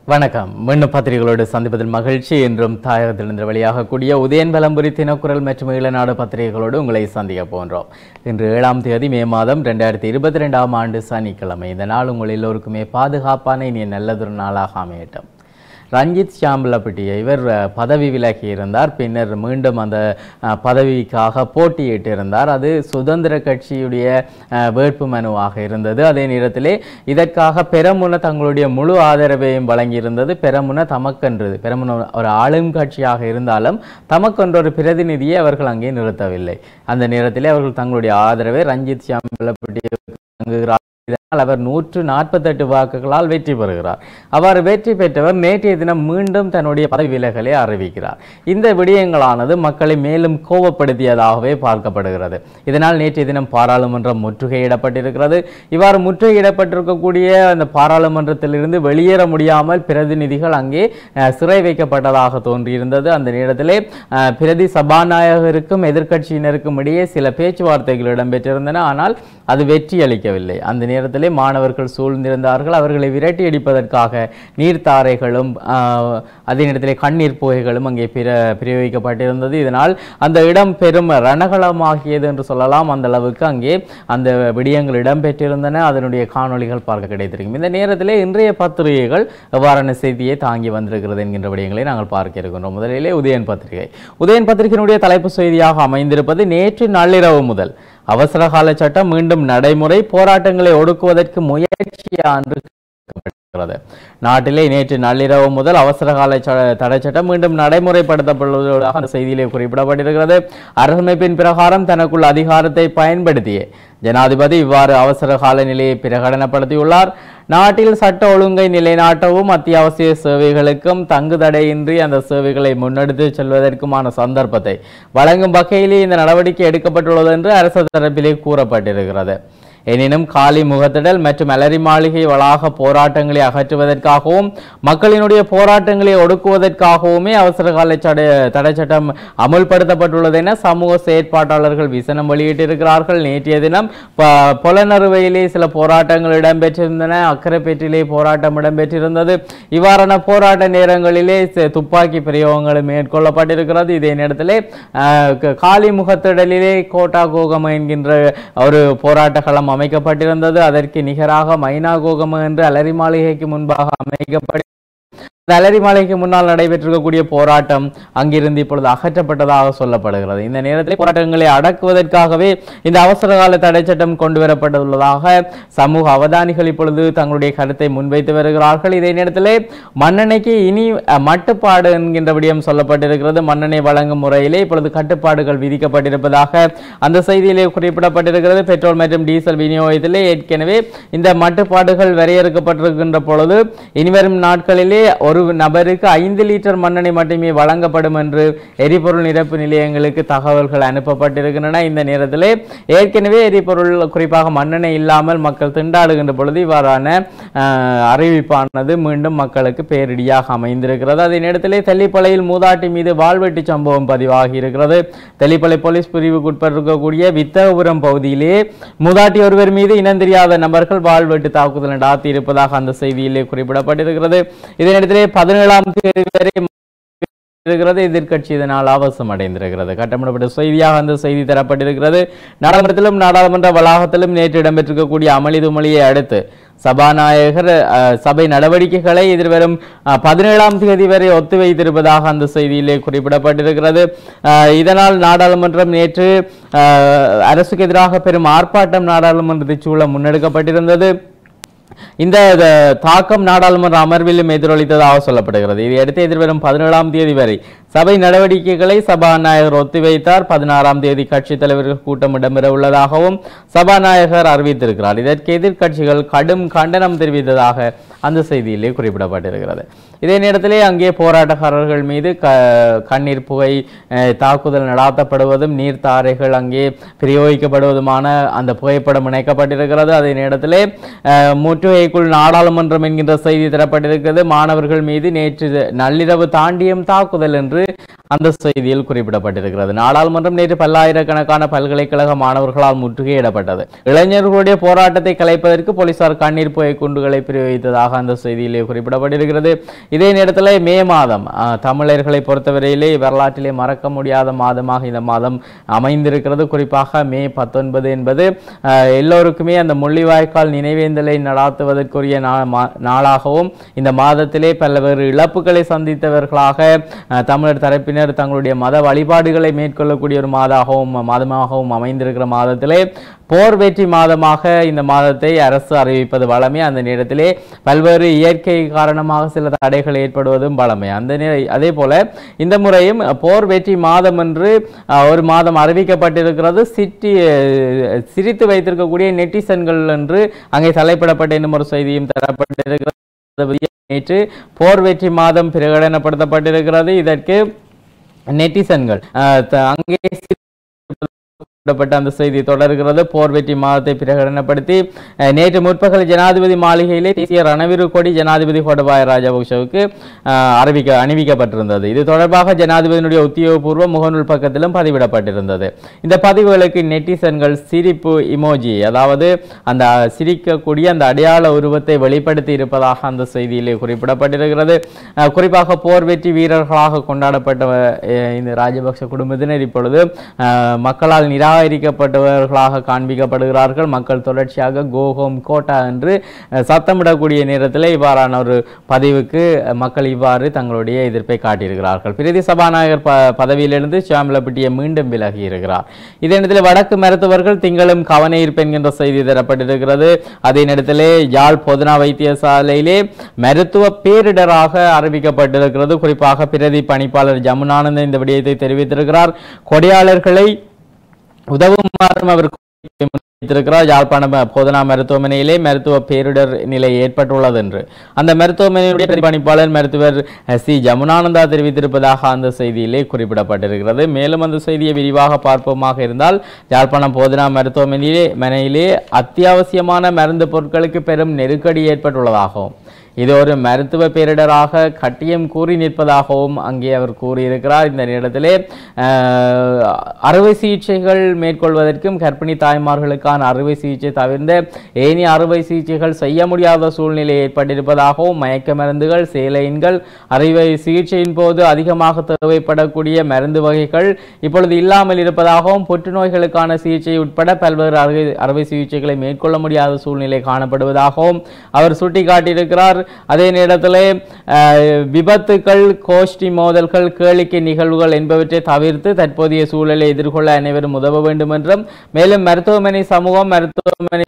வணக்கம் மீண்டும் பத்திரிகைகளோடு சந்திப்பதில் மகிழ்ச்சி என்றும் தாயகத்திலிருந்து வெளியாகக்கூடிய உதயன் பலம்புரி தினக்குரல் மற்றும் ஈழநாடு பத்திரிகைகளோடு உங்களை சந்திக்க போன்றோம் இன்று ஏழாம் தேதி மே மாதம் ரெண்டாயிரத்தி இருபத்தி ரெண்டாம் ஆண்டு சனிக்கிழமை இந்த நாள் உங்கள் எல்லோருக்குமே பாதுகாப்பான இனிய நல்லதொரு நாளாக அமையட்டும் ரஞ்சித் சியாம்பலப்பட்டிய இவர் அஹ், பதவி விலகி இருந்தார் பின்னர் மீண்டும் அந்த அஹ், பதவிக்காக போட்டியிட்டு இருந்தார் அது சுதந்திர கட்சியுடைய அஹ், வேட்பு மனுவாக இருந்தது அதே நேரத்திலே இதற்காக பெரமுன தங்களுடைய முழு ஆதரவையும் வழங்கியிருந்தது பெரமுன தமக்கென்றது பெரமுன ஒரு ஆளும் கட்சியாக இருந்தாலும் தமக்கென்ற ஒரு பிரதிநிதியை அவர்கள் அங்கே நிறுத்தவில்லை அந்த நேரத்திலே அவர்கள் தங்களுடைய ஆதரவை ரஞ்சித் சியாம்பலப்பட்டி வழங்குகிறார் இதனால் அவர் நூற்று நாற்பத்தெட்டு வாக்குகளால் வெற்றி பெறுகிறார் அவ்வாறு வெற்றி பெற்றவர் நேற்றைய தினம் மீண்டும் தன்னுடைய பதவி விலகலை அறிவிக்கிறார் இந்த விடயங்களானது மக்களை மேலும் கோபப்படுத்தியதாகவே பார்க்கப்படுகிறது இதனால் நேற்றைய தினம் பாராளுமன்றம் முற்றுகையிடப்பட்டிருக்கிறது இவ்வாறு முற்றுகையிடப்பட்டிருக்கக்கூடிய அந்த பாராளுமன்றத்திலிருந்து வெளியேற முடியாமல் பிரதிநிதிகள் அங்கே அஹ், சிறை வைக்கப்பட்டதாக தோன்றியிருந்தது அந்த நேரத்திலே அஹ், பிரதி சபாநாயகருக்கும் எதிர்க்கட்சியினருக்கும் இடையே சில பேச்சுவார்த்தைகள் இடம்பெற்றிருந்தன ஆனால் அது வெற்றி அளிக்கவில்லை அந்த நேரத்திலே மாணவர்கள் சூழ்ந்திருந்தார்கள் அவர்களை விரட்டி அடிப்பதற்காக நீர்த்தாரைகளும் ஆஹ், அதே நேரத்திலே கண்ணீர் புகைகளும் அங்கே பிர பிரயோகிக்கப்பட்டிருந்தது இதனால் அந்த இடம் பெரும் ரணகளமாகியது என்று சொல்லலாம் அந்த அளவுக்கு அங்கே அந்த விடயங்கள் இடம்பெற்றிருந்தன அதனுடைய காணொளிகள் பார்க்க கிடைத்திருக்கும் இந்த நேரத்திலே இன்றைய பத்திரிகைகள் எவ்வாறான செய்தியை தாங்கி வந்திருக்கிறது என்கின்ற விடயங்களை நாங்கள் பார்க்க இருக்கின்றோம் முதலிலே உதயன் பத்திரிகை உதயன் பத்திரிகையினுடைய தலைப்பு செய்தியாக அமைந்திருப்பது நேற்று நள்ளிரவு முதல் அவசரகால சட்டம் மீண்டும் நடைமுறை போராட்டங்களை ஒடுக்குவதற்கு முயற்சியா என்று கேட்கப்படுகிறது. நாட்டிலே நேற்று நள்ளிரவு முதல் அவசரகால ச- தடை சட்டம் மீண்டும் நடைமுறைப்படுத்தப்படுவதாக அந்த செய்தியிலே குறிப்பிடப்பட்டிருக்கிறது அரசமைப்பின் பிரகாரம் தனக்குள் அதிகாரத்தை பயன்படுத்திய ஜனாதிபதி இவ்வாறு அவசர கால நிலையை பிரகடனப்படுத்தியுள்ளார் நாட்டில் சட்ட ஒழுங்கை நிலைநாட்டவும் அத்தியாவசிய சேவைகளுக்கும் தங்கு தடையின்றி அந்த சேவைகளை முன்னெடுத்து செல்வதற்குமான சந்தர்ப்பத்தை வழங்கும் வகையிலே இந்த நடவடிக்கை எடுக்கப்பட்டுள்ளது என்று அரசு தரப்பிலே கூறப்பட்டிருக்கிறது எனினும் காலி முகத்திடல் மற்றும் அலரி மாளிகை வளாக போராட்டங்களை அகற்றுவதற்காகவும் மக்களினுடைய போராட்டங்களை ஒடுக்குவதற்காகவுமே அவசரகால சட தடை சட்டம் அமுல்படுத்தப்பட்டுள்ளது என சமூக செயற்பாட்டாளர்கள் விசனம் வெளியிட்டிருக்கிறார்கள் நேற்றைய தினம் ப- பொலனறுவையிலே சில போராட்டங்கள் இடம்பெற்றிருந்தன அக்கரைப்பேட்டிலே போராட்டம் இடம்பெற்றிருந்தது இவ்வாறான போராட்ட நேரங்களிலே ச- துப்பாக்கி பிரயோகங்களும் மேற்கொள்ளப்பட்டிருக்கிறது இதே நேரத்திலே ஆஹ், க- காலி முகத்திடலிலே கோட்டா கோகம என்கின்ற ஒரு போராட்ட களம் அமைக்கப்பட்டிருந்தது அதற்கு நிகராக மைனா கோகம என்று அலரி மாளிகைக்கு முன்பாக அமைக்கப்படி இந்த அலரி மாளிகைக்கு முன்னால் நடைபெற்றிருக்கக்கூடிய போராட்டம் அங்கிருந்து இப்பொழுது அகற்றப்பட்டதாக சொல்லப்படுகிறது இந்த நேரத்தில் போராட்டங்களை அடக்குவதற்காகவே இந்த அவசர கால தடை சட்டம் கொண்டு வரப்பட்டுள்ளதாக சமூக அவதானிகள் இப்பொழுது தங்களுடைய கருத்தை முன்வைத்து வருகிறார்கள் இதே நேரத்திலே மண்ணெண்ணெய்க்கு இனி அஹ், மட்டுப்பாடு என்கின்ற விடயம் சொல்லப்பட்டிருக்கிறது மண்ணெண்ணெய் வழங்கும் முறையிலே இப்பொழுது கட்டுப்பாடுகள் விதிக்கப்பட்டிருப்பதாக அந்த செய்தியிலே குறிப்பிடப்பட்டிருக்கிறது பெட்ரோல் மற்றும் டீசல் விநியோகத்திலே ஏற்கனவே இந்த மட்டுப்பாடுகள் வரையறுக்கப்பட்டிருக்கின்ற பொழுது இனிவரும் நாட்களிலே ஒரு நபருக்கு ஐந்து லிட்டர் மண்ணெண்ணெய் மட்டுமே வழங்கப்படும் என்று எரிபொருள் நிரப்பு நிலையங்களுக்கு தகவல்கள் அனுப்பப்பட்டிருக்கின்றன இந்த நேரத்திலே ஏற்கனவே எரிபொருள் குறிப்பாக மண்ணெண்ணெய் இல்லாமல் மக்கள் திண்டாடுகின்ற பொழுது இவ்வாறான ஆஹ், அறிவிப்பானது மீண்டும் மக்களுக்கு பேரிடியாக அமைந்திருக்கிறது அதே நேரத்திலே தெல்லிப்பளையில் மூதாட்டி மீது வாழ்வெட்டு சம்பவம் பதிவாகி இருக்கிறது தெல்லிப்பளை போலீஸ் பிரிவுக்கு உட்பட்டிருக்கக்கூடிய வித்தகபுரம் பகுதியிலே மூதாட்டி ஒருவர் மீது இனம் தெரியாத நபர்கள் வாழ்வெட்டு தாக்குதல் நடாத்தி இருப்பதாக அந்த செய்தியிலே குறிப்பிடப்பட்டிருக்கிறது இதே நேரத்திலே பதினேழாம் தேதி வரை இருக்கிறது எதிர்க்கட்சி இதனால் ஆபாசம் அடைந்திருக்கிறது கட்டமிடப்பட்ட செய்தியாக அந்த செய்தி தரப்பட்டிருக்கிறது நாடாளுமன்றத்திலும் நாடாளுமன்ற வளாகத்திலும் நேற்று இடம்பெற்றிருக்கக்கூடிய அமளி துமளியை அடுத்து சபாநாயகர் அஹ், சபை நடவடிக்கைகளை எதிர்வரும் அஹ், பதினேழாம் தேதி வரை ஒத்திவைத்திருப்பதாக அந்த செய்தியிலே குறிப்பிடப்பட்டிருக்கிறது அஹ், இதனால் நாடாளுமன்றம் நேற்று அஹ், அரசுக்கு எதிராக பெரும் ஆர்ப்பாட்டம் நாடாளுமன்றத்தை சூழ முன்னெடுக்கப்பட்டிருந்தது இந்த அஹ், தாக்கம் நாடாளுமன்ற அமர்விலும் எதிரொலித்ததாக சொல்லப்படுகிறது இதையடுத்து எதிர்வரும் பதினேழாம் தேதி வரை சபை நடவடிக்கைகளை சபாநாயகர் ஒத்திவைத்தார் பதினாறாம் தேதி கட்சித் தலைவர்கள் கூட்டம் இடம்பெற உள்ளதாகவும் சபாநாயகர் அறிவித்திருக்கிறார் இதற்கு எதிர்க்கட்சிகள் கடும் கண்டனம் தெரிவித்ததாக அந்த செய்தியிலே குறிப்பிடப்பட்டிருக்கிறது இதே நேரத்திலே அங்கே போராட்டக்காரர்கள் மீது க கண்ணீர் புகை அஹ், தாக்குதல் நடாத்தப்படுவதும் நீர்த்தாரைகள் அங்கே பிரயோகிக்கப்படுவதுமான அந்த புகைப்படம் இணைக்கப்பட்டிருக்கிறது அதே நேரத்திலே அஹ், முற்றுகைக்குள் நாடாளுமன்றம் என்கின்ற செய்தி தரப்பட்டிருக்கிறது மாணவர்கள் மீது நேற்று நள்ளிரவு தாண்டியும் தாக்குதல் என்று அந்த செய்தியில் குறிப்பிடப்பட்டிருக்கிறது நாடாளுமன்றம் நேற்று பல்லாயிரக்கணக்கான பல்கலைக்கழக மாணவர்களால் முற்றுகையிடப்பட்டது இளைஞர்களுடைய போராட்டத்தை கலைப்பதற்கு போலீசார் கண்ணீர் புகை குண்டுகளை பிரயோகித்ததாக அந்த செய்தியிலே குறிப்பிடப்பட்டிருக்கிறது இதே நேரத்தில் மே மாதம் அஹ், தமிழர்களை பொறுத்தவரையிலே வரலாற்றிலே மறக்க முடியாத மாதமாக இந்த மாதம் அமைந்திருக்கிறது குறிப்பாக மே பத்தொன்பது என்பது அஹ், எல்லோருக்குமே அந்த முள்ளிவாய்க்கால் நினைவேந்தலை நடாத்துவதற்குரிய நா- மா- நாளாகவும் இந்த மாதத்திலே பல்வேறு இழப்புகளை சந்தித்தவர்களாக அஹ், தமிழர் தரப்பினர் தங்களுடைய மத வழிபாடுகளை மேற்கொள்ளக்கூடிய ஒரு மாதாகவும் மாதமாகவும் அமைந்திருக்கிற மாதத்திலே போர் வெற்றி மாதமாக இந்த மாதத்தை அரசு அறிவிப்பது வளமே அந்த நேரத்திலே பல்வேறு இயற்கை காரணமாக சில தடைகள் ஏற்படுவதும் வளமே அந்த நே அதே போல இந்த முறையும் போர் வெற்றி மாதம் என்று அஹ், ஒரு மாதம் அறிவிக்கப்பட்டிருக்கிறது சிட்டி அஹ், சிரித்து வைத்திருக்கக்கூடிய நெட்டிசன்கள் என்று அங்கே தலைப்பிடப்பட்ட இன்னும் ஒரு செய்தியும் தரப்பட்டிருக்கிறது நேற்று போர் வெற்றி மாதம் பிரகடனப்படுத்தப்பட்டிருக்கிறது இதற்கு நெட்டிசன்கள் அஹ், த- அங்கே குறிப்பிடப்பட்ட அந்த செய்தி தொடர்கிறது போர் வெற்றி மாதத்தை பிரகடனப்படுத்தி அஹ், நேற்று முற்பகல் ஜனாதிபதி மாளிகையிலே தேசிய ரணவிரு கொடி ஜனாதிபதி கோடபாய ராஜபக்ஷவுக்கு அஹ், அறிவிக்க அணிவிக்கப்பட்டிருந்தது இது தொடர்பாக ஜனாதிபதியினுடைய உத்தியோகபூர்வ முகநூல் பக்கத்திலும் பதிவிடப்பட்டிருந்தது இந்த பதிவுகளுக்கு நெட்டிசன்கள் சிரிப்பு இமோஜி அதாவது அந்த சிரிக்கக்கூடிய அந்த அடையாள உருவத்தை வெளிப்படுத்தி இருப்பதாக அந்த செய்தியிலே குறிப்பிடப்பட்டிருக்கிறது அஹ், குறிப்பாக போர் வெற்றி வீரர்களாக கொண்டாடப்பட்ட அஹ், இந்த ராஜபக்ஷ குடும்பத்தினர் இப்பொழுது அஹ், மக்களால் நிராகரிக்கப்பட்டவர்களாக காண்பிக்கப்படுகிறார்கள் மக்கள் தொடர்ச்சியாக கோஹோம் கோட்டா என்று அஹ், சத்தமிடக்கூடிய நேரத்தில் இவ்வாறான ஒரு பதிவுக்கு அஹ், மக்கள் இவ்வாறு தங்களுடைய எதிர்ப்பை காட்டியிருக்கிறார்கள் பிரதி சபாநாயகர் ப பதவியிலிருந்து சியாமலப்பட்டியை மீண்டும் விலகி இருக்கிறார் இதே நேரத்தில் வடக்கு மருத்துவர்கள் திங்களும் கவன ஈர்ப்பு என்கின்ற செய்தி தரப்பட்டிருக்கிறது அதே நேரத்திலே யாழ் பொதுனா வைத்தியசாலையிலே மருத்துவ பேரிடராக அறிவிக்கப்பட்டிருக்கிறது குறிப்பாக பிரதி பணிப்பாளர் ஜமுனானந்தன் இந்த விடயத்தை தெரிவித்திருக்கிறார் கொடையாளர்களை உதவுமாறும் அவர் தெரிவித்திருக்கிறார் யாழ்ப்பாணம் போதனா மருத்துவமனையிலே மருத்துவ பேரிடர் நிலை ஏற்பட்டுள்ளது என்று அந்த மருத்துவமனையுடைய பிரதிபலிப்பாளர் மருத்துவர் அஹ், சி ஜமுனானந்தா தெரிவித்திருப்பதாக அந்த செய்தியிலே குறிப்பிடப்பட்டிருக்கிறது மேலும் அந்த செய்தியை விரிவாக பார்ப்போமாக இருந்தால் யாழ்ப்பாணம் போதனா மருத்துவமனையிலே மனையிலே அத்தியாவசியமான மருந்து பொருட்களுக்கு பெரும் நெருக்கடி ஏற்பட்டுள்ளதாகவும் இது ஒரு மருத்துவ பேரிடராக கட்டியம் கூறி நிற்பதாகவும் அங்கே அவர் கூறியிருக்கிறார் இந்த நேரத்திலே அஹ், அறுவை சிகிச்சைகள் மேற்கொள்வதற்கும் கர்ப்பிணி தாய்மார்களுக்கான அறுவை சிகிச்சை தவிர்ந்த ஏனைய அறுவை சிகிச்சைகள் செய்ய முடியாத சூழ்நிலை ஏற்பட்டிருப்பதாகவும் மயக்க மருந்துகள் சேலைன்கள் அறுவை சிகிச்சையின் போது அதிகமாக தேவைப்படக்கூடிய மருந்து வகைகள் இப்பொழுது இல்லாமல் இருப்பதாகவும் புற்றுநோய்களுக்கான சிகிச்சை உட்பட பல்வேறு அறுவை அறுவை சிகிச்சைகளை மேற்கொள்ள முடியாத சூழ்நிலை காணப்படுவதாகவும் அவர் சுட்டிக்காட்டியிருக்கிறார் அதே நேரத்திலே அஹ், விபத்துக்கள் கோஷ்டி மோதல்கள் கேளிக்கை நிகழ்வுகள் என்பவற்றை தவிர்த்து தற்போதைய சூழலை எதிர்கொள்ள அனைவரும் உதவ வேண்டும் என்றும் மேலும் மருத்துவமனை சமூகம் மருத்துவமனை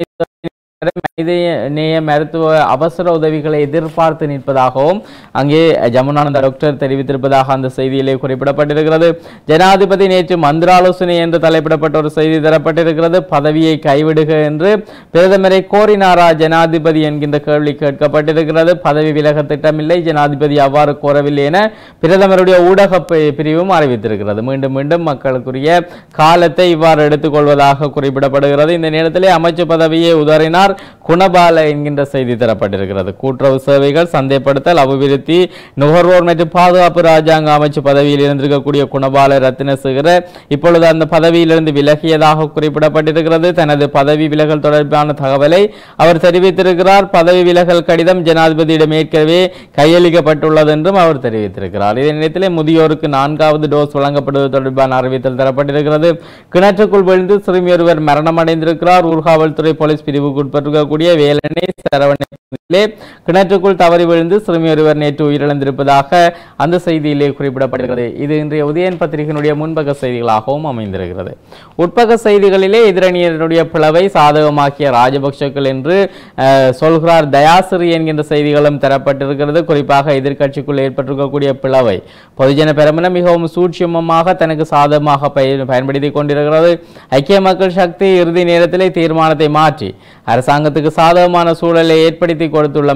மனித நேய மருத்துவ அவசர உதவிகளை எதிர்பார்த்து நிற்பதாகவும் அங்கே ஜமுனானந்த டாக்டர் தெரிவித்திருப்பதாக அந்த செய்தியிலே குறிப்பிடப்பட்டிருக்கிறது ஜனாதிபதி நேற்று மந்திராலோசனை என்று தலைப்பிடப்பட்ட ஒரு செய்தி தரப்பட்டிருக்கிறது பதவியை கைவிடுக என்று பிரதமரை கோரினாரா ஜனாதிபதி என்கின்ற கேள்வி கேட்கப்பட்டிருக்கிறது பதவி விலக திட்டமில்லை ஜனாதிபதி அவ்வாறு கோரவில்லை என பிரதமருடைய ஊடக பி- பிரிவும் அறிவித்திருக்கிறது மீண்டும் மீண்டும் மக்களுக்குரிய காலத்தை இவ்வாறு எடுத்துக்கொள்வதாக குறிப்பிடப்படுகிறது இந்த நேரத்திலே அமைச்சு பதவியை உதறினார் குணபால என்கின்ற செய்தி தரப்பட்டிருக்கிறது கூட்டுறவு சேவைகள் சந்தைப்படுத்தல் அபிவிருத்தி நுகர்வோர் மற்றும் பாதுகாப்பு ராஜாங்க அமைச்சு பதவியில் இருந்திருக்கக்கூடிய குணபால ரத்தினசேகர இப்பொழுது அந்த பதவியிலிருந்து விலகியதாக குறிப்பிடப்பட்டிருக்கிறது தனது பதவி விலகல் தொடர்பான தகவலை அவர் தெரிவித்திருக்கிறார் பதவி விலகல் கடிதம் ஜனாதிபதியிடம் ஏற்கனவே கையளிக்கப்பட்டுள்ளது என்றும் அவர் தெரிவித்திருக்கிறார் இதே நேரத்திலே முதியோருக்கு நான்காவது டோஸ் வழங்கப்படுவது தொடர்பான அறிவித்தல் தரப்பட்டிருக்கிறது கிணற்றுக்குள் விழுந்து சிறுமி ஒருவர் மரணமடைந்திருக்கிறார் ஊர்காவல்துறை போலீஸ் பிரிவுக்கு உட்பட்டிருக்கக்கூடிய வேலனை சரவணத்திலே கிணற்றுக்குள் தவறி விழுந்து சிறுமி ஒருவர் நேற்று உயிரிழந்திருப்பதாக அந்த செய்தியிலே குறிப்பிடப்படுகிறது இது இன்றைய உதயன் பத்திரிகையினுடைய முன்பக்க செய்திகளாகவும் அமைந்திருக்கிறது உட்பக்க செய்திகளிலே எதிரணியினருடைய பிளவை சாதகமாக்கிய ராஜபக்ஷக்கள் என்று அஹ், சொல்கிறார் தயாசிறி என்கின்ற செய்திகளும் தரப்பட்டிருக்கிறது குறிப்பாக எதிர்க்கட்சிக்குள் ஏற்பட்டிருக்கக்கூடிய பிளவை பொதுஜன பெரமுன மிகவும் சூட்சுமமாக தனக்கு சாதகமாக பயன் பயன்படுத்தி கொண்டிருக்கிறது ஐக்கிய மக்கள் சக்தி இறுதி நேரத்திலே தீர்மானத்தை மாற்றி அரசாங்கத்துக்கு சாதகமான சூழலை ஏற்படுத்தி கொடுத்துள்ளமை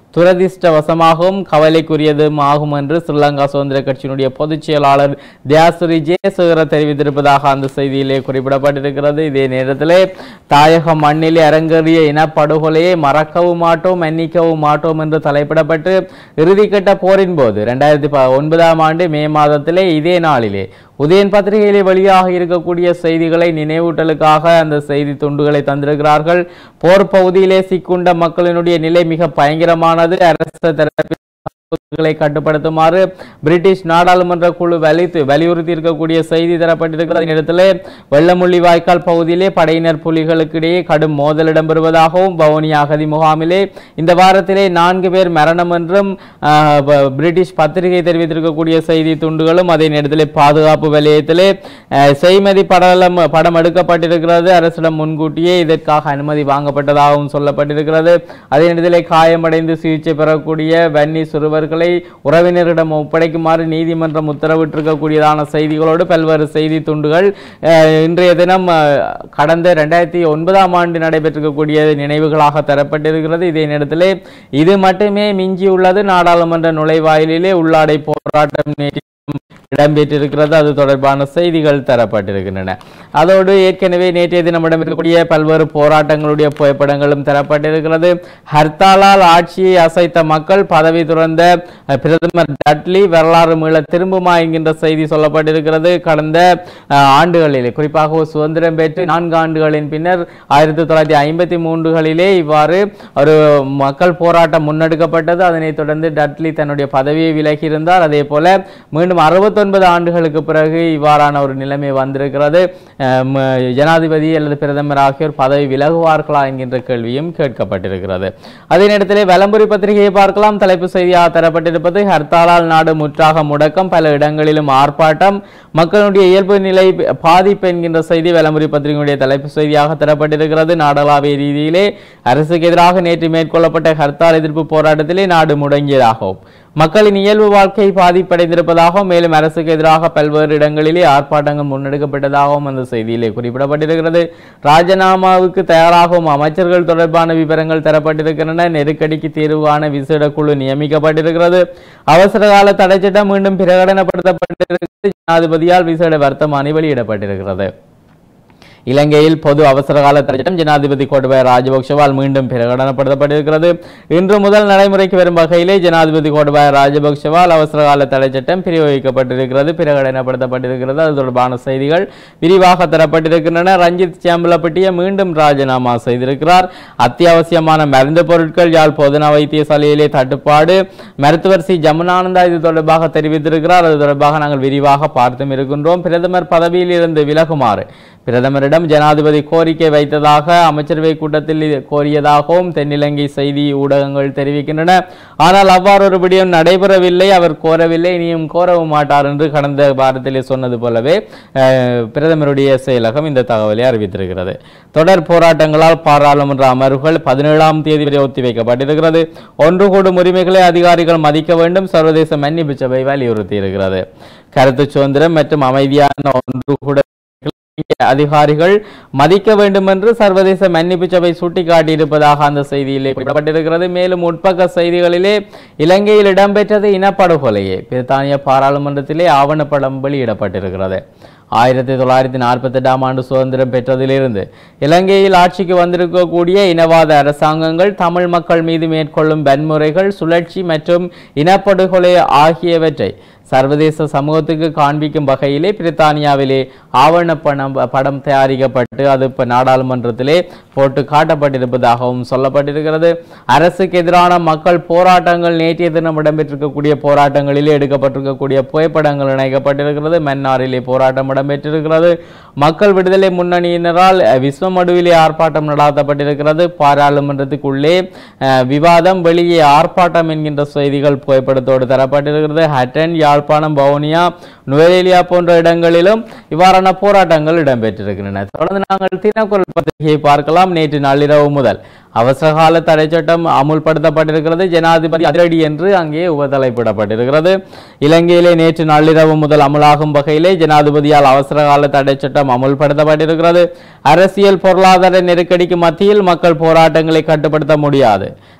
துரதிர்ஷ்டவசமாகவும் கவலைக்குரியதும் ஆகும் என்று ஸ்ரீலங்கா சுதந்திர கட்சியினுடைய பொதுச் செயலாளர் தியாசுரி ஜெயசேகர தெரிவித்திருப்பதாக அந்த செய்தியிலே குறிப்பிடப்பட்டிருக்கிறது இதே நேரத்திலே தாயக மண்ணிலே அரங்கேறிய இனப்படுகொலையை மறக்கவும் மாட்டோம் மன்னிக்கவும் மாட்டோம் என்று தலைப்பிடப்பட்டு இறுதிக்கட்ட போரின் போது இரண்டாயிரத்தி ப ஒன்பதாம் ஆண்டு மே மாதத்திலே இதே நாளிலே உதயன் பத்திரிகையிலே வெளியாக இருக்கக்கூடிய செய்திகளை நினைவூட்டலுக்காக அந்த செய்தி துண்டுகளை தந்திருக்கிறார்கள் போர் பகுதியிலே சிக்குண்ட மக்களினுடைய நிலை மிக பயங்கரமானது அரசு தரப்பில் தாக்குதல்களை கட்டுப்படுத்துமாறு பிரிட்டிஷ் நாடாளுமன்ற குழு வலித்து வலியுறுத்தி இருக்கக்கூடிய செய்தி தரப்பட்டிருக்கிறது இந்த இடத்திலே வெள்ளமுள்ளி வாய்க்கால் பகுதியிலே படையினர் புலிகளுக்கு இடையே கடும் மோதல் இடம்பெறுவதாகவும் வவுனியா அகதி முகாமிலே இந்த வாரத்திலே நான்கு பேர் மரணம் என்றும் ஆஹ், ப- பிரிட்டிஷ் பத்திரிகை தெரிவித்திருக்கக்கூடிய செய்தி துண்டுகளும் அதே நேரத்திலே பாதுகாப்பு வலயத்திலே ஆஹ், செய்மதி படம் படம் எடுக்கப்பட்டிருக்கிறது அரசிடம் முன்கூட்டியே இதற்காக அனுமதி வாங்கப்பட்டதாகவும் சொல்லப்பட்டிருக்கிறது அதே நேரத்திலே காயமடைந்து சிகிச்சை பெறக்கூடிய வன்னி சிறுவர்களை உறவினரிடம் ஒப்படைக்குமாறு நீதிமன்றம் உத்தரவிட்டிருக்கக்கூடியதான செய்திகளோடு பல்வேறு செய்தி துண்டுகள் அஹ், இன்றைய தினம் அஹ், கடந்த ரெண்டாயிரத்தி ஒன்பதாம் ஆண்டு நடைபெற்றிருக்கக்கூடிய நினைவுகளாக தரப்பட்டிருக்கிறது இதே நேரத்திலே இது மட்டுமே மிஞ்சியுள்ளது நாடாளுமன்ற நுழைவாயிலிலே உள்ளாடை போராட்டம் நேற்று இடம்பெற்றிருக்கிறது அது தொடர்பான செய்திகள் தரப்பட்டிருக்கின்றன அதோடு ஏற்கனவே நேற்றைய தினம் இடம்பெறக்கூடிய பல்வேறு போராட்டங்களுடைய புகைப்படங்களும் தரப்பட்டிருக்கிறது ஹர்த்தாலால் ஆட்சியை அசைத்த மக்கள் பதவி துறந்த அஹ், பிரதமர் டட்லி வரலாறு மீள திரும்புமா என்கின்ற செய்தி சொல்லப்பட்டிருக்கிறது கடந்த அஹ், ஆண்டுகளிலே குறிப்பாக ஒரு சுதந்திரம் பெற்று நான்கு ஆண்டுகளின் பின்னர் ஆயிரத்தி தொள்ளாயிரத்தி ஐம்பத்தி மூன்றுகளிலே இவ்வாறு ஒரு மக்கள் போராட்டம் முன்னெடுக்கப்பட்டது அதனைத் தொடர்ந்து டட்லி தன்னுடைய பதவியை விலகி இருந்தார் அதே போல மீண்டும் அறுபத்தொன்பது ஆண்டுகளுக்கு பிறகு இவ்வாறான ஒரு நிலைமை வந்திருக்கிறது அஹ் ம- ஜனாதிபதி அல்லது பிரதமர் ஆகியோர் பதவி விலகுவார்களா என்கின்ற கேள்வியும் கேட்கப்பட்டிருக்கிறது அதே நேரத்திலே வலம்புரி பத்திரிகையை பார்க்கலாம் தலைப்பு செய்தியாக தரப்பட்டிருப்பது ஹர்த்தாலால் நாடு முற்றாக முடக்கம் பல இடங்களிலும் ஆர்ப்பாட்டம் மக்களுடைய இயல்பு நிலை பாதிப்பு என்கின்ற செய்தி வலம்புரி பத்திரிகையுடைய தலைப்பு செய்தியாக தரப்பட்டிருக்கிறது நாடளாவிய ரீதியிலே அரசுக்கு எதிராக நேற்று மேற்கொள்ளப்பட்ட ஹர்த்தால் எதிர்ப்பு போராட்டத்திலே நாடு முடங்கியதாகவும் மக்களின் இயல்பு வாழ்க்கை பாதிப்படைந்திருப்பதாகவும் மேலும் அரசுக்கு எதிராக பல்வேறு இடங்களிலே ஆர்ப்பாட்டங்கள் முன்னெடுக்கப்பட்டதாகவும் அந்த செய்தியிலே குறிப்பிடப்பட்டிருக்கிறது ராஜினாமாவுக்கு தயாராகும் அமைச்சர்கள் தொடர்பான விவரங்கள் தரப்பட்டிருக்கின்றன நெருக்கடிக்கு தீர்வு காண விசேட குழு நியமிக்கப்பட்டிருக்கிறது அவசர கால தடைச்சட்டம் மீண்டும் பிரகடனப்படுத்தப்பட்டிருக்கிறது ஜனாதிபதியால் விசேட வர்த்தமானி வெளியிடப்பட்டிருக்கிறது இலங்கையில் பொது அவசர கால தடைச்சட்டம் ஜனாதிபதி கோட்டபாய ராஜபக்ஷவால் மீண்டும் பிரகடனப்படுத்தப்பட்டிருக்கிறது இன்று முதல் நடைமுறைக்கு வரும் வகையிலே ஜனாதிபதி கோட்டபாய ராஜபக்ஷவால் அவசர கால தடைச்சட்டம் பிரயோகிக்கப்பட்டிருக்கிறது பிரகடனப்படுத்தப்பட்டிருக்கிறது அது தொடர்பான செய்திகள் விரிவாக தரப்பட்டிருக்கின்றன ரஞ்சித் சேம்பலப்பட்டிய மீண்டும் ராஜினாமா செய்திருக்கிறார் அத்தியாவசியமான மருந்து பொருட்கள் யாழ் பொதுன வைத்தியசாலையிலே தட்டுப்பாடு மருத்துவர் சி ஜமுனானந்தா இது தொடர்பாக தெரிவித்திருக்கிறார் அது தொடர்பாக நாங்கள் விரிவாக பார்த்தும் இருக்கின்றோம் பிரதமர் பதவியில் இருந்து விலகுமாறு பிரதமரிடம் ஜனாதிபதி கோரிக்கை வைத்ததாக அமைச்சரவை கூட்டத்தில் இது கோரியதாகவும் தென்னிலங்கை செய்தி ஊடகங்கள் தெரிவிக்கின்றன ஆனால் அவ்வாறு ஒரு விடயம் நடைபெறவில்லை அவர் கோரவில்லை இனியும் கோரவும் மாட்டார் என்று கடந்த வாரத்திலே சொன்னது போலவே அஹ், பிரதமருடைய செயலகம் இந்த தகவலை அறிவித்திருக்கிறது தொடர் போராட்டங்களால் பாராளுமன்ற அமர்வுகள் பதினேழாம் தேதி வரை ஒத்திவைக்கப்பட்டிருக்கிறது ஒன்று கூடும் உரிமைகளை அதிகாரிகள் மதிக்க வேண்டும் சர்வதேச மன்னிப்பு சபை வலியுறுத்தி இருக்கிறது கருத்து சுதந்திரம் மற்றும் அமைதியான ஒன்று கூட இந்திய அதிகாரிகள் மதிக்க வேண்டும் என்று சர்வதேச மன்னிப்பு சபை சுட்டிக்காட்டியிருப்பதாக அந்த செய்தியிலே குறிப்பிடப்பட்டிருக்கிறது மேலும் உட்பக்க செய்திகளிலே இலங்கையில் இடம்பெற்றது இனப்படுகொலையே பிரித்தானிய பாராளுமன்றத்திலே ஆவணப்படம் வெளியிடப்பட்டிருக்கிறது ஆயிரத்தி தொள்ளாயிரத்தி நாற்பத்தெட்டாம் ஆண்டு சுதந்திரம் பெற்றதிலிருந்து இலங்கையில் ஆட்சிக்கு வந்திருக்கக்கூடிய இனவாத அரசாங்கங்கள் தமிழ் மக்கள் மீது மேற்கொள்ளும் வன்முறைகள் சுழற்சி மற்றும் இனப்படுகொலை ஆகியவற்றை சர்வதேச சமூகத்துக்கு காண்பிக்கும் வகையிலே பிரித்தானியாவிலே ஆவணப்பணம் படம் தயாரிக்கப்பட்டு அது இப்போ நாடாளுமன்றத்திலே போட்டு காட்டப்பட்டிருப்பதாகவும் சொல்லப்பட்டிருக்கிறது அரசுக்கு எதிரான மக்கள் போராட்டங்கள் நேற்றைய தினம் இடம்பெற்றிருக்கக்கூடிய போராட்டங்களிலே எடுக்கப்பட்டிருக்கக்கூடிய புகைப்படங்கள் இணைக்கப்பட்டிருக்கிறது மன்னாரிலே போராட்டம் இடம்பெற்றிருக்கிறது மக்கள் விடுதலை முன்னணியினரால் அஹ், விஸ்வமடுவிலே ஆர்ப்பாட்டம் நடாத்தப்பட்டிருக்கிறது பாராளுமன்றத்துக்குள்ளே அஹ், விவாதம் வெளியே ஆர்ப்பாட்டம் என்கின்ற செய்திகள் புகைப்படத்தோடு தரப்பட்டிருக்கிறது ஹட்டன் யாழ்ப்பாணம் வவுனியா நுவரேலியா போன்ற இடங்களிலும் இவ்வாறான போராட்டங்கள் இடம்பெற்றிருக்கின்றன தொடர்ந்து நாங்கள் தினக்குரல் பத்திரிகையை பார்க்கலாம் நேற்று நள்ளிரவு முதல் அவசரகால தடை சட்டம் அமுல்படுத்தப்பட்டிருக்கிறது ஜனாதிபதி அதிரடி என்று அங்கே உபதலைப்பிடப்பட்டிருக்கிறது இலங்கையிலே நேற்று நள்ளிரவு முதல் அமலாகும் வகையிலே ஜனாதிபதியால் அவசரகால தடை சட்டம் அமுல்படுத்தப்பட்டிருக்கிறது அரசியல் பொருளாதார நெருக்கடிக்கு மத்தியில் மக்கள் போராட்டங்களை கட்டுப்படுத்த முடியாது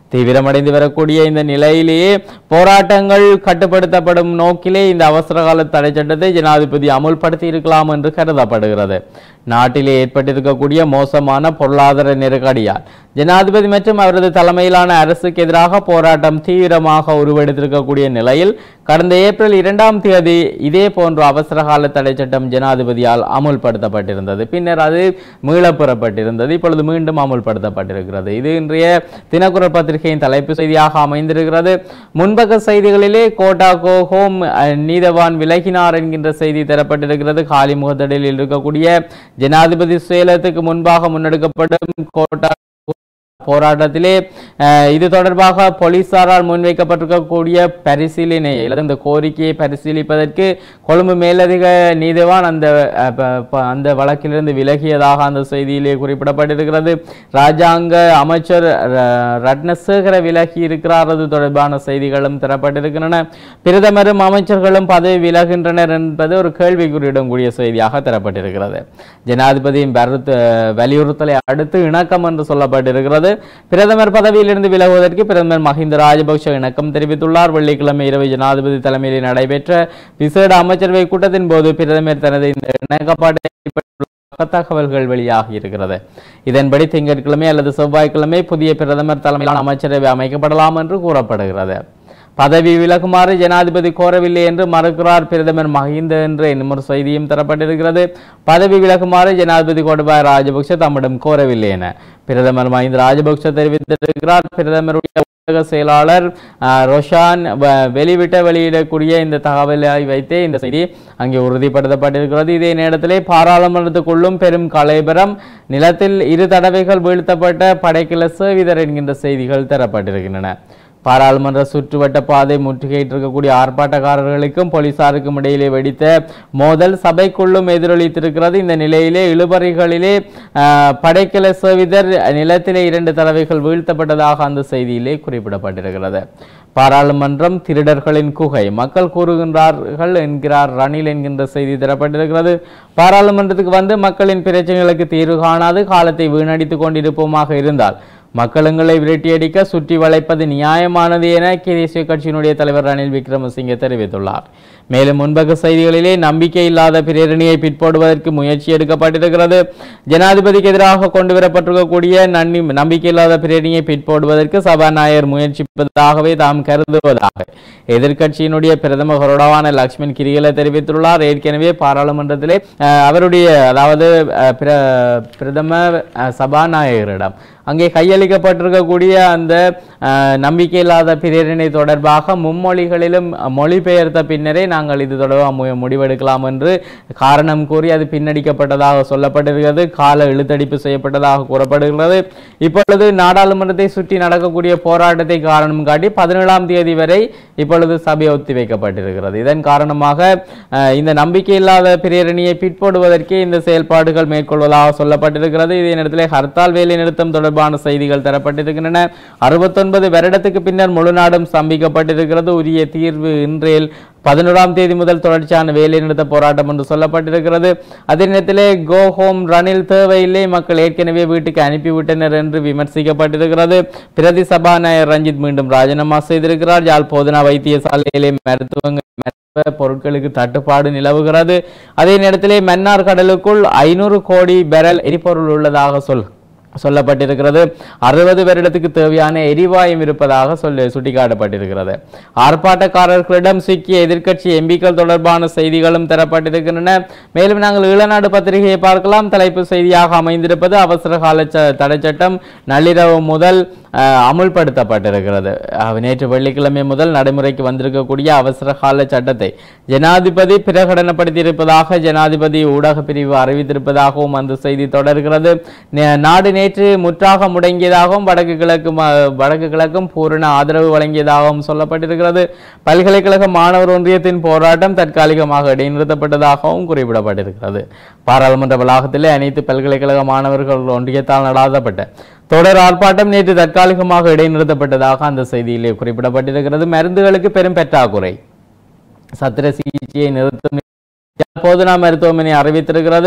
தீவிரமடைந்து வரக்கூடிய இந்த நிலையிலேயே போராட்டங்கள் கட்டுப்படுத்தப்படும் நோக்கிலே இந்த அவசரகால தடை சட்டத்தை ஜனாதிபதி அமுல்படுத்தி இருக்கலாம் என்று கருதப்படுகிறது நாட்டிலே ஏற்பட்டிருக்கக்கூடிய மோசமான பொருளாதார நெருக்கடியால் ஜனாதிபதி மற்றும் அவரது தலைமையிலான அரசுக்கு எதிராக போராட்டம் தீவிரமாக உருவெடுத்திருக்கக்கூடிய நிலையில் கடந்த ஏப்ரல் இரண்டாம் தேதி இதே போன்ற அவசரகால தடை சட்டம் ஜனாதிபதியால் அமுல்படுத்தப்பட்டிருந்தது பின்னர் அது மீளப்பெறப்பட்டிருந்தது இப்பொழுது மீண்டும் அமுல்படுத்தப்பட்டிருக்கிறது இது இன்றைய தினக்குரல் பத்திரிகையின் தலைப்பு செய்தியாக அமைந்திருக்கிறது முன்பக்க செய்திகளிலே கோட்டா கோ ஹோம் அஹ், நீதவான் விலகினார் என்கின்ற செய்தி தரப்பட்டிருக்கிறது காலி முகத்தடியில் இருக்கக்கூடிய ஜனாதிபதி சேலத்துக்கு முன்பாக முன்னெடுக்கப்படும் கோட்டா போராட்டத்திலே அஹ், இது தொடர்பாக போலீசாரால் முன்வைக்கப்பட்டிருக்கக்கூடிய பரிசீலனை அல்லது இந்த கோரிக்கையை பரிசீலிப்பதற்கு கொழும்பு மேலதிக நீதிவான் அந்த அஹ், ப- ப- அந்த வழக்கிலிருந்து விலகியதாக அந்த செய்தியிலே குறிப்பிடப்பட்டிருக்கிறது ராஜாங்க அமைச்சர் ர- ரட்னசேகர விலகி இருக்கிறார் அது தொடர்பான செய்திகளும் தரப்பட்டிருக்கின்றன பிரதமரும் அமைச்சர்களும் பதவி விலகின்றனர் என்பது ஒரு கேள்விக்குறியிடக்கூடிய செய்தியாக தரப்பட்டிருக்கிறது ஜனாதிபதியின் வறுத்து வலியுறுத்தலை அடுத்து இணக்கம் என்று சொல்லப்பட்டிருக்கிறது பிரதமர் பதவியிலிருந்து விலகுவதற்கு பிரதமர் மஹிந்த ராஜபக்ஷ இணக்கம் தெரிவித்துள்ளார் வெள்ளிக்கிழமை இரவு ஜனாதிபதி தலைமையில் நடைபெற்ற விசேட அமைச்சரவை கூட்டத்தின் போது பிரதமர் தனது இந்த இணக்கப்பாட்டை வெளிப்படுத்தியுள்ளதாக தகவல்கள் வெளியாகி இருக்கிறது இதன்படி திங்கட்கிழமை அல்லது செவ்வாய்க்கிழமை புதிய பிரதமர் தலைமையிலான அமைச்சரவை அமைக்கப்படலாம் என்று கூறப்படுகிறது பதவி விலகுமாறு ஜனாதிபதி கோரவில்லை என்று மறுக்கிறார் பிரதமர் மஹிந்த என்ற இன்னும் ஒரு செய்தியும் தரப்பட்டிருக்கிறது பதவி விலகுமாறு ஜனாதிபதி கோட்டபாய ராஜபக்ஷ தம்மிடம் கோரவில்லை என பிரதமர் மஹிந்த ராஜபக்ஷ தெரிவித்திருக்கிறார் பிரதமருடைய ஊடக செயலாளர் அஹ், ரொஷான் வ- வெளிவிட்ட வெளியிடக்கூடிய இந்த தகவலை வைத்தே இந்த செய்தி அங்கே உறுதிப்படுத்தப்பட்டிருக்கிறது இதே நேரத்திலே பாராளுமன்றத்துக்குள்ளும் பெரும் கலைபரம் நிலத்தில் இரு தடவைகள் வீழ்த்தப்பட்ட படைக்கல சேவிதர் என்கின்ற செய்திகள் தரப்பட்டிருக்கின்றன பாராளுமன்ற சுற்றுவட்ட பாதை முற்றுகையிட்டிருக்கக்கூடிய ஆர்ப்பாட்டக்காரர்களுக்கும் போலீசாருக்கும் இடையிலே வெடித்த மோதல் சபைக்குள்ளும் எதிரொலித்திருக்கிறது இந்த நிலையிலே இழுபறிகளிலே ஆஹ், படைக்கல சேவிதர் நிலத்திலே இரண்டு தடவைகள் வீழ்த்தப்பட்டதாக அந்த செய்தியிலே குறிப்பிடப்பட்டிருக்கிறது பாராளுமன்றம் திருடர்களின் குகை மக்கள் கூறுகின்றார்கள் என்கிறார் ரணில் என்கின்ற செய்தி தரப்பட்டிருக்கிறது பாராளுமன்றத்துக்கு வந்து மக்களின் பிரச்சனைகளுக்கு தீர்வு காணாது காலத்தை வீணடித்துக் கொண்டிருப்போமாக இருந்தால் மக்களுங்களை விரட்டியடிக்க சுற்றி வளைப்பது நியாயமானது என தேசிய கட்சியினுடைய தலைவர் ரணில் விக்ரமசிங்கே தெரிவித்துள்ளார் மேலும் முன்பக்க செய்திகளிலே நம்பிக்கை இல்லாத பிரேரணியை பிற்போடுவதற்கு முயற்சி எடுக்கப்பட்டிருக்கிறது ஜனாதிபதிக்கு எதிராக கொண்டு வரப்பட்டிருக்கக்கூடிய நன்னி நம்பிக்கை இல்லாத பிரேரணியை பிற்போடுவதற்கு சபாநாயகர் முயற்சிப்பதாகவே தாம் கருதுவதாக எதிர்க்கட்சியினுடைய பிரதம கொறடாவான லக்ஷ்மண் கிரிகல தெரிவித்துள்ளார் ஏற்கனவே பாராளுமன்றத்திலே அஹ், அவருடைய அதாவது அஹ், பிர- பிரதம அஹ், சபாநாயகரிடம் அங்கே கையளிக்கப்பட்டிருக்கக்கூடிய அந்த அஹ், நம்பிக்கையில்லாத பிரேரணை தொடர்பாக மும்மொழிகளிலும் மொழிபெயர்த்த பின்னரே நாங்கள் இது தொடர்பாக மு- முடிவெடுக்கலாம் என்று காரணம் கூறி அது பின்னடிக்கப்பட்டதாக சொல்லப்பட்டிருக்கிறது கால இழுத்தடிப்பு செய்யப்பட்டதாக கூறப்படுகிறது இப்பொழுது நாடாளுமன்றத்தை சுற்றி நடக்கக்கூடிய போராட்டத்தை காரணம் காட்டி பதினேழாம் தேதி வரை இப்பொழுது சபை ஒத்திவைக்கப்பட்டிருக்கிறது இதன் காரணமாக அஹ், இந்த நம்பிக்கையில்லாத பிரேரணியை பிற்போடுவதற்கே இந்த செயல்பாடுகள் மேற்கொள்வதாக சொல்லப்பட்டிருக்கிறது இதே நேரத்தில் ஹர்த்தால் வேலை நிறுத்தம் தொடர்பான செய்திகள் தரப்பட்டிருக்கின்றன அறுபத்தொன்பது வருடத்துக்கு பின்னர் முழு நாடும் ஸ்தம்பிக்கப்பட்டிருக்கிறது உரிய தீர்வு இன்றையில் பதினோராம் தேதி முதல் தொடர்ச்சியான வேலை நிறுத்த போராட்டம் என்று சொல்லப்பட்டிருக்கிறது அதே நேரத்திலே கோ ஹோம் ரணில் தேவையில்லை மக்கள் ஏற்கனவே வீட்டுக்கு அனுப்பிவிட்டனர் என்று விமர்சிக்கப்பட்டிருக்கிறது பிரதி சபாநாயகர் ரஞ்சித் மீண்டும் ராஜினாமா செய்திருக்கிறார் யாழ் போதனா வைத்தியசாலையிலே மருத்துவங்கள் மருத்துவ பொருட்களுக்கு தட்டுப்பாடு நிலவுகிறது அதே நேரத்திலே மன்னார் கடலுக்குள் ஐநூறு கோடி பெரல் எரிபொருள் உள்ளதாக சொல் சொல்லப்பட்டிருக்கிறது அறுபது வருடத்துக்கு தேவையான எரிவாயும் இருப்பதாக சொல்லி சுட்டிக்காட்டப்பட்டிருக்கிறது ஆர்ப்பாட்டக்காரர்களிடம் சிக்கிய எதிர்க்கட்சி எம்பிக்கள் தொடர்பான செய்திகளும் தரப்பட்டிருக்கின்றன மேலும் நாங்கள் ஈழநாடு பத்திரிகையை பார்க்கலாம் தலைப்பு செய்தியாக அமைந்திருப்பது அவசர கால ச- தடை சட்டம் நள்ளிரவு முதல் அஹ், அமுல்படுத்தப்பட்டிருக்கிறது அஹ், நேற்று வெள்ளிக்கிழமை முதல் நடைமுறைக்கு வந்திருக்கக்கூடிய அவசர கால சட்டத்தை ஜனாதிபதி பிரகடனப்படுத்தியிருப்பதாக ஜனாதிபதி ஊடக பிரிவு அறிவித்திருப்பதாகவும் அந்த செய்தி தொடர்கிறது நே- நாடு நேற்று முற்றாக முடங்கியதாகவும் வடக்கு கிழக்கு ம- வடக்கு கிழக்கும் பூரண ஆதரவு வழங்கியதாகவும் சொல்லப்பட்டிருக்கிறது பல்கலைக்கழக மாணவர் ஒன்றியத்தின் போராட்டம் தற்காலிகமாக இடைநிறுத்தப்பட்டதாகவும் குறிப்பிடப்பட்டிருக்கிறது பாராளுமன்ற வளாகத்திலே அனைத்து பல்கலைக்கழக மாணவர்கள் ஒன்றியத்தால் நடாத்தப்பட்ட தொடர் ஆர்ப்பாட்டம் நேற்று தற்காலிகமாக இடைநிறுத்தப்பட்டதாக அந்த செய்தியிலே குறிப்பிடப்பட்டிருக்கிறது மருந்துகளுக்கு பெரும் பற்றாக்குறை சத்திர சிகிச்சையை நிறுத்தும் போதனா மருத்துவமனை அறிவித்திருக்கிறது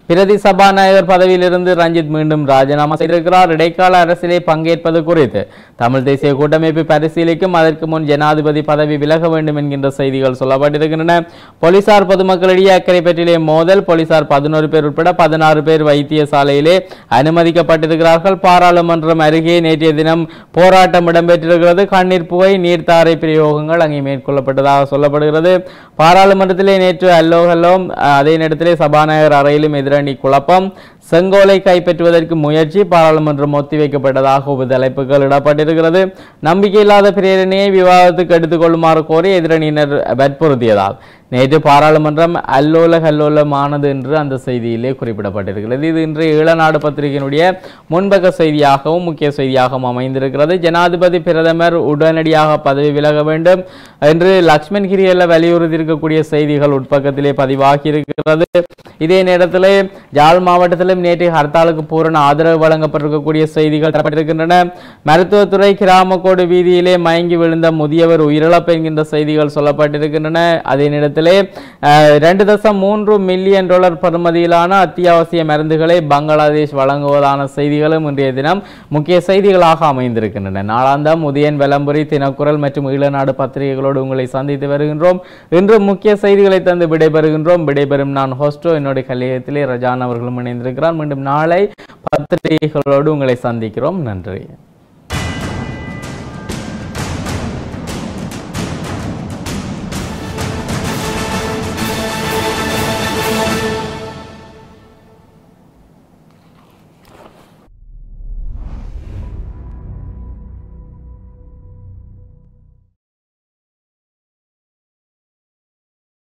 பிரதி சபாநாயகர் பதவியிலிருந்து ரஞ்சித் மீண்டும் ராஜினாமா செய்திருக்கிறார் இடைக்கால அரசிலே பங்கேற்பது குறித்து தமிழ் தேசிய கூட்டமைப்பு பரிசீலிக்கும் அதற்கு முன் ஜனாதிபதி பதவி விலக வேண்டும் என்கின்ற செய்திகள் சொல்லப்பட்டிருக்கின்றன போலீசார் பொதுமக்களிடையே அக்கறை பற்றிலே மோதல் போலீசார் பதினோரு பேர் உட்பட பதினாறு பேர் வைத்தியசாலையிலே அனுமதிக்கப்பட்டிருக்கிறார்கள் பாராளுமன்றம் அருகே நேற்றைய தினம் போராட்டம் இடம்பெற்றிருக்கிறது கண்ணீர் புகை நீர்த்தாரை பிரயோகங்கள் அங்கே மேற்கொள்ளப்பட்டதாக சொல்லப்படுகிறது பாராளுமன்றத்திலே நேற்று அல்லோ ஹல்லோ அதே நேரத்திலே சபாநாயகர் அறையிலும் எதிரணி குழப்பம் செங்கோலை கைப்பற்றுவதற்கு முயற்சி பாராளுமன்றம் ஒத்திவைக்கப்பட்டதாக உப தலைப்புகள் இடப்பட்டிருக்கிறது நம்பிக்கையில்லாத பிரேரணையை விவாதத்துக்கு எடுத்துக்கொள்ளுமாறு கோரி எதிரணியினர் வற்புறுத்தியதால் நேற்று பாராளுமன்றம் அல்லோல கல்லோலமானது என்று அந்த செய்தியிலே குறிப்பிடப்பட்டிருக்கிறது இது இன்றைய ஈழநாடு பத்திரிகையினுடைய முன்பக்க செய்தியாகவும் முக்கிய செய்தியாகவும் அமைந்திருக்கிறது ஜனாதிபதி பிரதமர் உடனடியாக பதவி விலக வேண்டும் என்று லக்ஷ்மண் கிரியல்ல வலியுறுத்தி இருக்கக்கூடிய செய்திகள் உட்பக்கத்திலே பதிவாகி இருக்கிறது இதே நேரத்தில் யாழ் மாவட்டத்திலும் நேற்று ஹர்த்தாலுக்கு பூரண ஆதரவு வழங்கப்பட்டிருக்கக்கூடிய செய்திகள் தரப்பட்டிருக்கின்றன மருத்துவத்துறை கிராமக்கோடு வீதியிலே மயங்கி விழுந்த முதியவர் உயிரிழப்பு என்கின்ற செய்திகள் சொல்லப்பட்டிருக்கின்றன அதே நேரத்திலே அஹ், இரண்டு தசம் மூன்று மில்லியன் டாலர் பெறுமதியிலான அத்தியாவசிய மருந்துகளை பங்களாதேஷ் வழங்குவதான செய்திகளும் இன்றைய தினம் முக்கிய செய்திகளாக அமைந்திருக்கின்றன நாளாந்தம் உதயன் வெலம்புரி தினக்குரல் மற்றும் ஈழநாடு பத்திரிகைகளோடு உங்களை சந்தித்து வருகின்றோம் இன்று முக்கிய செய்திகளை தந்து விடைபெறுகின்றோம் விடைபெறும் நான் ஹோஸ்டோ என்னுடைய கல்யாணத்திலே ரஜான் அவர்களும் இணைந்திருக்கிறார் மீண்டும் நாளை பத்திரிகைகளோடு உங்களை சந்திக்கிறோம் நன்றி